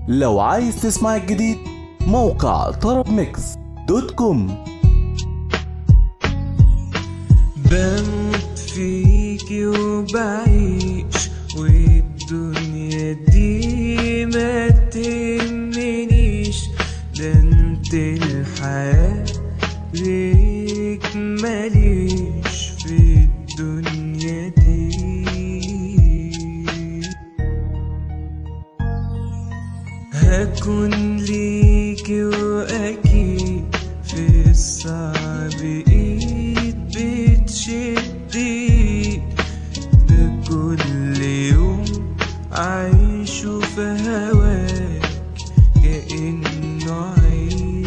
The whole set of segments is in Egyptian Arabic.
لو عايز تسمع الجديد موقع طرب ميكس دوت كوم بموت فيكي وبعيش والدنيا دي ما تهمنيش ده انت الحياة ليك ماليش في الدنيا دي هكون ليكي واكيد في الصعب ايد بتشدي ده كل يوم عايشه في هواك كأنه عيد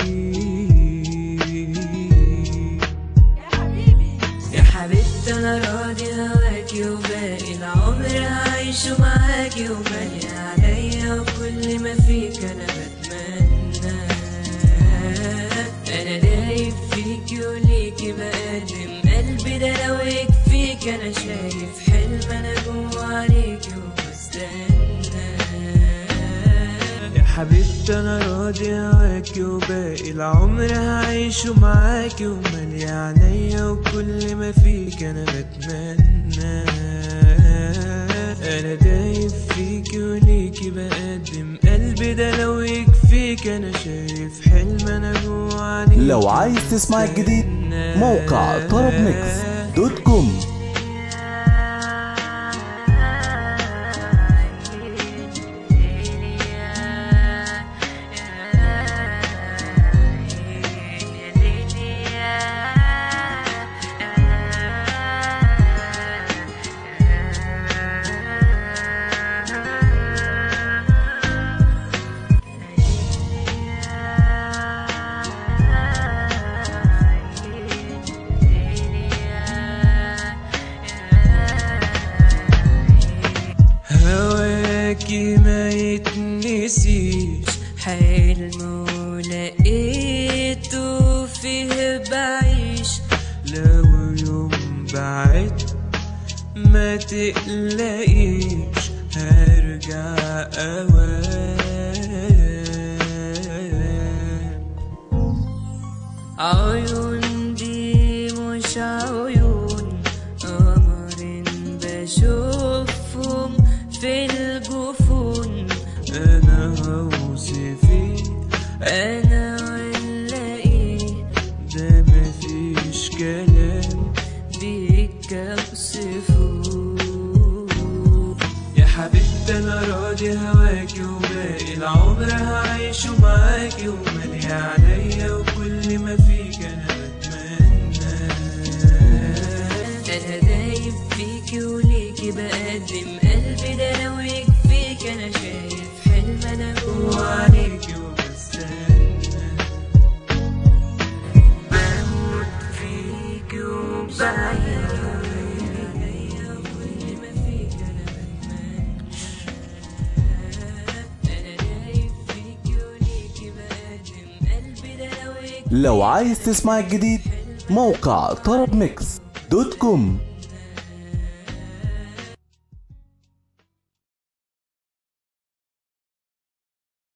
يا حبيبتي انا راضي هواكي وباقي العمر هعيشه معاكي ومالي عليا وكل ما فيك انا بتمنى انا دايب فيكي وليكي بقدم قلبي ده لو يكفيك انا شايف حلم انا جوا عليكي وبستنى يا حبيبتي انا راضي هواكي وباقي العمر هعيشه معاكي ومالي عليا وكل ما فيك انا بتمنى انا دايب فيكي وليكي بقدم قلبي ده لو يكفيك انا شايف حلم انا جوا عليكي لو عايز تسمع الجديد موقع طرب ميكس دوت كوم هواكي ما يتنسيش حلم ولقيته فيه بعيش لو يوم بعد ما تقلقيش هرجع اوام عيون دي مش عيون قمر بشوفهم في الجفون انا هوصفك انا ولا ايه ده مفيش كلام بيك اوصفه يا حبيبتي انا راضي هواكي وباقي العمر هعيشه معاكي ومالي عليا وكل ما فيك انا بتمنى انا دايب فيكي وليكي بقدم قلبي ده لو يكفيك انا شايف حلم انا جوا وعليكي وبستنى بموت فيكي وبعيد كل ما فيك انا بتمنى انا دايب فيكي وليكي بقدم قلبي ده لو يكفيك لو عايز تسمع الجديد موقع طرب ميكس دوت كوم